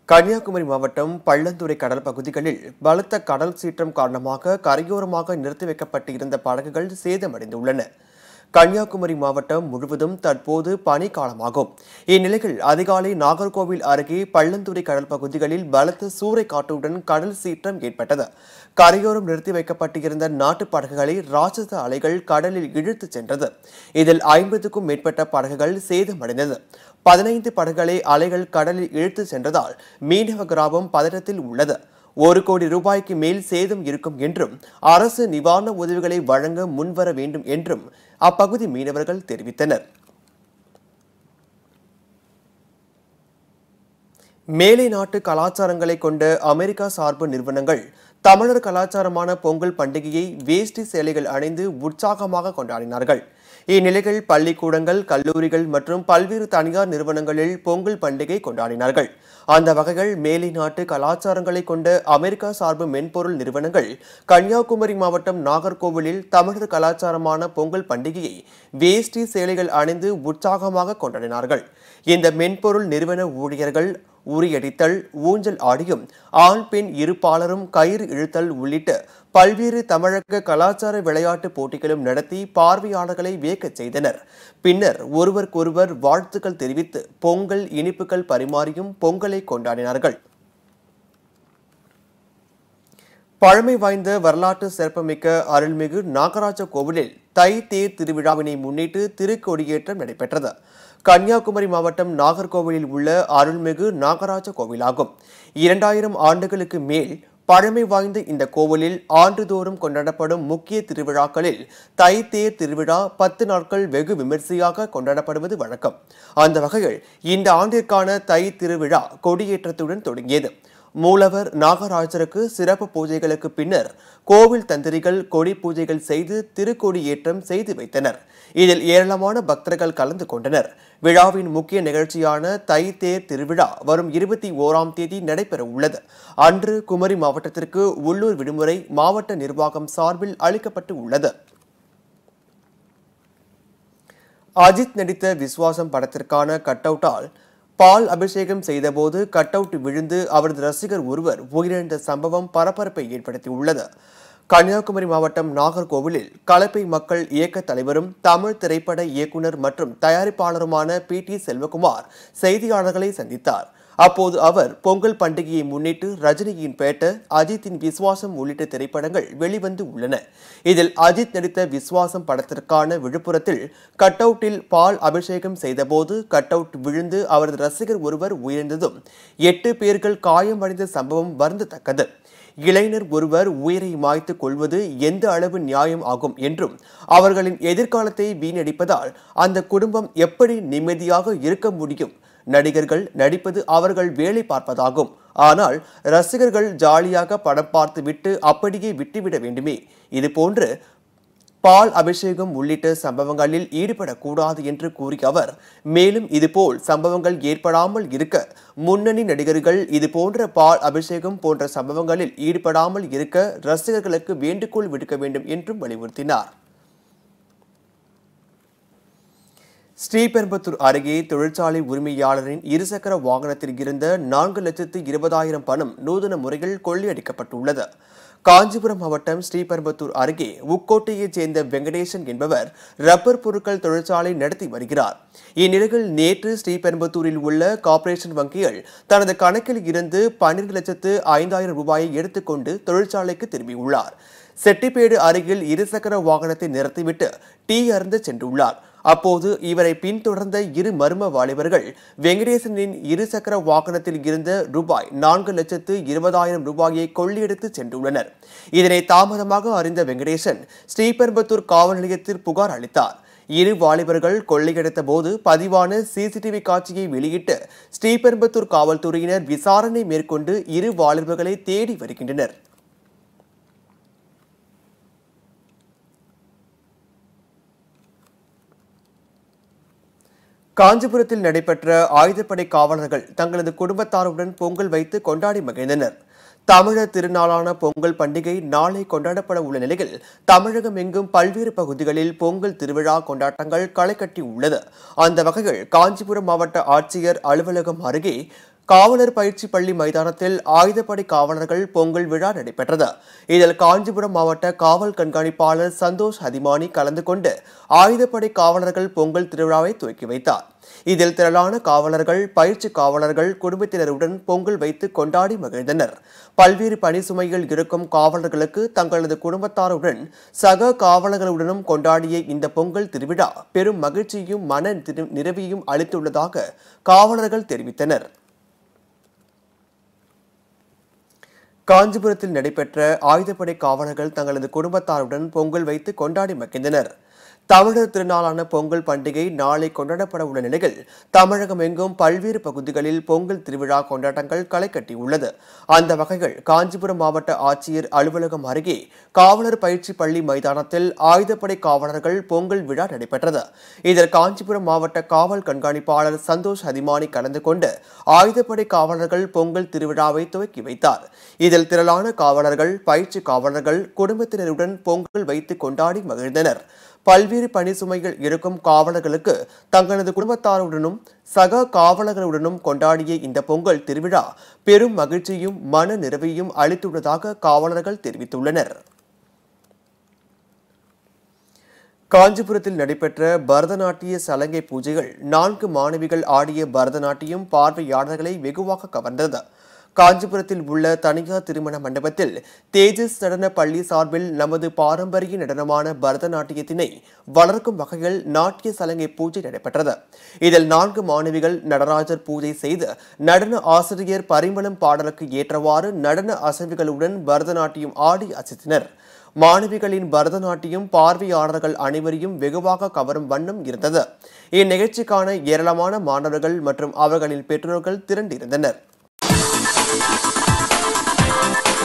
கன்னியாகுமரி மாவட்டம் பள்ளந்துறை கடல் பகுதிகளில் பலத்த கடல் சீற்றம் காரணமாக கரையோரமாக நிறுத்தி வைக்கப்பட்டிருந்த படகுகள் சேதமடைந்துள்ளன கன்னியாகுமரி மாவட்டம் முழுவதும் தற்போது பனிக்காலமாகும் இந்நிலையில் அதிகாலை நாகர்கோவில் அருகே பள்ளந்துறை கடல் பகுதிகளில் பலத்த சூறைக்காற்றுடன் கடல் சீற்றம் ஏற்பட்டது கரையோரம் நிறுத்தி வைக்கப்பட்டிருந்த நாட்டு படகுகளை ராட்சச அலைகள் கடலில் இழுத்துச் சென்றது இதில் ஐம்பதுக்கும் மேற்பட்ட படகுகள் சேதமடைந்தது பதினைந்து படகுகளை அலைகள் கடலில் இழுத்து சென்றதால் மீனவ கிராமம் பதட்டத்தில் உள்ளது ஒரு கோடி ரூபாய்க்கு மேல் சேதம் இருக்கும் என்றும் அரசு நிவாரண உதவிகளை வழங்க முன்வர வேண்டும் என்றும் அப்பகுதி மீனவர்கள் தெரிவித்தனர் மேலை நாட்டு கலாச்சாரங்களை கொண்ட அமெரிக்கா சார்பு நிறுவனங்கள் தமிழர் கலாச்சாரமான பொங்கல் பண்டிகையை வேஷ்டி சேலைகள் அணிந்து உற்சாகமாக கொண்டாடினார்கள் இந்நிலையில் பள்ளிக்கூடங்கள் கல்லூரிகள் மற்றும் பல்வேறு தனியார் நிறுவனங்களில் பொங்கல் பண்டிகை கொண்டாடினார்கள் அந்த வகைகள் மேலை நாட்டு கலாச்சாரங்களை கொண்ட அமெரிக்கா சார்பு மென்பொருள் நிறுவனங்கள் கன்னியாகுமரி மாவட்டம் நாகர்கோவிலில் தமிழர் கலாச்சாரமான பொங்கல் பண்டிகையை வேஷ்டி சேலைகள் அணிந்து உற்சாகமாக கொண்டாடினார்கள் இந்த மென்பொருள் நிறுவன ஊழியர்கள் உரியடித்தல் ஊஞ்சல் ஆடியும் ஆண் பெண் இருப்பாளரும் கயிறு இழுத்தல் உள்ளிட்ட பல்வேறு தமிழக கலாச்சார விளையாட்டு போட்டிகளும் நடத்தி பார்வையாளர்களை வியக்கச் செய்தனர் பின்னர் ஒருவருக்கொருவர் வாழ்த்துக்கள் தெரிவித்து பொங்கல் இனிப்புகள் பரிமாறியும் பொங்கலை கொண்டாடினார்கள் பழமை வாய்ந்த வரலாற்று சிறப்புமிக்க அருள்மிகு நாகராஜ கோவிலில் தை தேர் திருவிழாவினை முன்னிட்டு திருக்கொடியேற்றம் நடைபெற்றது கன்னியாகுமரி மாவட்டம் நாகர்கோவிலில் உள்ள அருள்மிகு நாகராஜ கோவிலாகும் இரண்டாயிரம் ஆண்டுகளுக்கு மேல் பழமை வாய்ந்த இந்த கோவிலில் ஆண்டுதோறும் கொண்டாடப்படும் முக்கிய திருவிழாக்களில் தை தேர் திருவிழா பத்து நாட்கள் வெகு விமர்சையாக கொண்டாடப்படுவது வழக்கம் அந்த வகையில் இந்த ஆண்டிற்கான தை திருவிழா கொடியேற்றத்துடன் தொடங்கியது மூலவர் நாகராஜருக்கு சிறப்பு பூஜைகளுக்கு பின்னர் கோவில் தந்திரிகள் கொடி பூஜைகள் செய்து திருக்கொடியேற்றம் செய்து வைத்தனர் இதில் ஏராளமான பக்தர்கள் கலந்து கொண்டனர் விழாவின் முக்கிய நிகழ்ச்சியான தை தேர் திருவிழா வரும் இருபத்தி ஓராம் தேதி நடைபெற உள்ளது அன்று குமரி மாவட்டத்திற்கு உள்ளூர் விடுமுறை மாவட்ட நிர்வாகம் சார்பில் அளிக்கப்பட்டு உள்ளது அஜித் நடித்த விஸ்வாசம் படத்திற்கான கட் அவுட்டால் பால் அபிஷேகம் செய்தபோது கட் அவுட் விழுந்து அவரது ரசிகர் ஒருவர் உயிரிழந்த சம்பவம் பரபரப்பை ஏற்படுத்தியுள்ளது கன்னியாகுமரி மாவட்டம் நாகர்கோவிலில் கலப்பை மக்கள் இயக்க தலைவரும் தமிழ் திரைப்பட இயக்குனர் மற்றும் தயாரிப்பாளருமான பி டி செல்வகுமார் செய்தியாளர்களை சந்தித்தார் அப்போது அவர் பொங்கல் பண்டிகையை முன்னிட்டு ரஜினியின் பேட்ட அஜித்தின் விஸ்வாசம் உள்ளிட்ட திரைப்படங்கள் வெளிவந்து உள்ளன இதில் அஜித் நடித்த விஸ்வாசம் படத்திற்கான விழுப்புரத்தில் கட் அவுட்டில் பால் அபிஷேகம் செய்தபோது கட் அவுட் விழுந்து அவரது ரசிகர் ஒருவர் உயிர்ந்ததும் எட்டு பேர்கள் காயமடைந்த சம்பவம் வருந்தத்தக்கது இளைஞர் ஒருவர் உயிரை மாய்த்து கொள்வது எந்த அளவு நியாயம் ஆகும் என்றும் அவர்களின் எதிர்காலத்தை வீணடிப்பதால் அந்த குடும்பம் எப்படி நிம்மதியாக இருக்க முடியும் நடிகர்கள் நடிப்பது அவர்கள் வேலை பார்ப்பதாகும் ஆனால் ரசிகர்கள் ஜாலியாக படம் பார்த்து விட்டு அப்படியே விட்டுவிட வேண்டுமே இது போன்று பால் அபிஷேகம் உள்ளிட்ட சம்பவங்களில் ஈடுபடக்கூடாது என்று கூறிய அவர் மேலும் இதுபோல் சம்பவங்கள் ஏற்படாமல் இருக்க முன்னணி நடிகர்கள் இது போன்ற பால் அபிஷேகம் போன்ற சம்பவங்களில் ஈடுபடாமல் இருக்க ரசிகர்களுக்கு வேண்டுகோள் விடுக்க வேண்டும் என்றும் வலியுறுத்தினார் ஸ்ரீபெரும்புத்தூர் அருகே தொழிற்சாலை உரிமையாளரின் இருசக்கர வாகனத்தில் இருந்த நான்கு லட்சத்து இருபதாயிரம் பணம் நூதன முறையில் கொள்ளையடிக்கப்பட்டுள்ளது காஞ்சிபுரம் மாவட்டம் ஸ்ரீபெரும்புத்தூர் அருகே உக்கோட்டையைச் சேர்ந்த வெங்கடேசன் என்பவர் ரப்பர் பொருட்கள் தொழிற்சாலை நடத்தி வருகிறார் இந்நிலையில் நேற்று ஸ்ரீபெரும்புத்தூரில் உள்ள கார்ப்பரேஷன் வங்கியில் தனது கணக்கில் இருந்து பன்னிரண்டு லட்சத்து ஐந்தாயிரம் ரூபாயை எடுத்துக்கொண்டு தொழிற்சாலைக்கு திரும்பியுள்ளார் செட்டிப்பேடு அருகில் இருசக்கர வாகனத்தை நிறுத்திவிட்டு டீ அருந்த சென்றுள்ளார் அப்போது இவரை பின்தொடர்ந்த இரு மர்ம வாலிபர்கள் வெங்கடேசனின் இருசக்கர வாகனத்தில் இருந்த ரூபாய் நான்கு லட்சத்து இருபதாயிரம் ரூபாயை கொள்ளையடித்து சென்றுள்ளனர் இதனை தாமதமாக அறிந்த வெங்கடேசன் ஸ்ரீபெரும்புத்தூர் காவல் நிலையத்தில் புகார் அளித்தார் இரு வாலிபர்கள் கொள்ளையடித்த போது பதிவான சிசிடிவி காட்சியை வெளியிட்டு ஸ்ரீபெரும்புத்தூர் காவல்துறையினர் விசாரணை மேற்கொண்டு இரு வாலிபர்களை தேடி வருகின்றனர் காஞ்சிபுரத்தில் நடைபெற்ற ஆயுதப்படை காவலர்கள் தங்களது குடும்பத்தாருடன் பொங்கல் வைத்து கொண்டாடி மகிழ்ந்தனர் தமிழர் திருநாளான பொங்கல் பண்டிகை நாளை கொண்டாடப்பட உள்ள நிலையில் தமிழகம் எங்கும் பல்வேறு பகுதிகளில் பொங்கல் திருவிழா கொண்டாட்டங்கள் களை கட்டி உள்ளது அந்த வகையில் காஞ்சிபுரம் மாவட்ட ஆட்சியர் அலுவலகம் அருகே காவலர் பயிற்சி பள்ளி மைதானத்தில் ஆயுதப்படை காவலர்கள் பொங்கல் விழா நடைபெற்றது இதில் காஞ்சிபுரம் மாவட்ட காவல் கண்காணிப்பாளர் சந்தோஷ் ஹதிமானி கலந்து கொண்டு ஆயுதப்படை காவலர்கள் பொங்கல் திருவிழாவை துவக்கி வைத்தார் இதில் திரளான காவலர்கள் பயிற்சி காவலர்கள் குடும்பத்தினருடன் பொங்கல் வைத்து கொண்டாடி மகிழ்ந்தனர் பல்வேறு பணி சுமையில் இருக்கும் காவலர்களுக்கு தங்களது குடும்பத்தாருடன் சக காவலர்களுடனும் கொண்டாடிய இந்த பொங்கல் திருவிழா பெரும் மகிழ்ச்சியும் மன திரு- நிறைவையும் அளித்துள்ளதாக காவலர்கள் தெரிவித்தனர் காஞ்சிபுரத்தில் நடைபெற்ற ஆயுதப்படை காவலர்கள் தங்களது குடும்பத்தாருடன் பொங்கல் வைத்து கொண்டாடி மகிழ்ந்தனர் தமிழர் திருநாளான பொங்கல் பண்டிகை நாளை கொண்டாடப்பட உள்ள நிலையில் தமிழகம் எங்கும் பல்வேறு பகுதிகளில் பொங்கல் திருவிழா கொண்டாட்டங்கள் களை கட்டியுள்ளது அந்த வகையில் காஞ்சிபுரம் மாவட்ட ஆட்சியர் அலுவலகம் அருகே காவலர் பயிற்சி பள்ளி மைதானத்தில் ஆயுதப்படை காவலர்கள் பொங்கல் விழா நடைபெற்றது இதில் காஞ்சிபுரம் மாவட்ட காவல் கண்காணிப்பாளர் சந்தோஷ் ஹதிமானி கலந்து கொண்டு ஆயுதப்படை காவலர்கள் பொங்கல் திருவிழாவை துவக்கி வைத்தார் இதில் திரளான காவலர்கள் பயிற்சி காவலர்கள் குடும்பத்தினருடன் பொங்கல் வைத்து கொண்டாடி மகிழ்ந்தனர் பல்வேறு பணி சுமையில் இருக்கும் காவலர்களுக்கு தங்களது குடும்பத்தாருடனும் சக காவலர்களுடனும் கொண்டாடிய இந்த பொங்கல் திருவிழா பெரும் மகிழ்ச்சியும் மன நிறைவையும் அளித்துள்ளதாக காவலர்கள் தெரிவித்துள்ளனர் காஞ்சிபுரத்தில் நடைபெற்ற பரதநாட்டிய சலங்கை பூஜைகள் நான்கு மாணவிகள் ஆடிய பரதநாட்டியம் பார்வையாளர்களை வெகுவாக கவர்ந்தது காஞ்சிபுரத்தில் உள்ள தனியார் திருமண மண்டபத்தில் தேஜஸ் நடன பள்ளி சார்பில் நமது பாரம்பரிய நடனமான பரதநாட்டியத்தினை வளர்க்கும் வகையில் நாட்டிய சலங்கை பூஜை நடைபெற்றது இதில் நான்கு மாணவிகள் நடராஜர் பூஜை செய்து நடன ஆசிரியர் பரிமளம் பாடலுக்கு ஏற்றவாறு நடன அசைவுகளுடன் பரதநாட்டியம் ஆடி அசைத்தனர் மாணவிகளின் பரதநாட்டியம் பார்வையாளர்கள் அனைவரையும் வெகுவாக கவரும் வண்ணம் இருந்தது இந்நிகழ்ச்சிக்கான ஏராளமான மாணவர்கள் மற்றும் அவர்களின் பெற்றோர்கள் திரண்டிருந்தனர்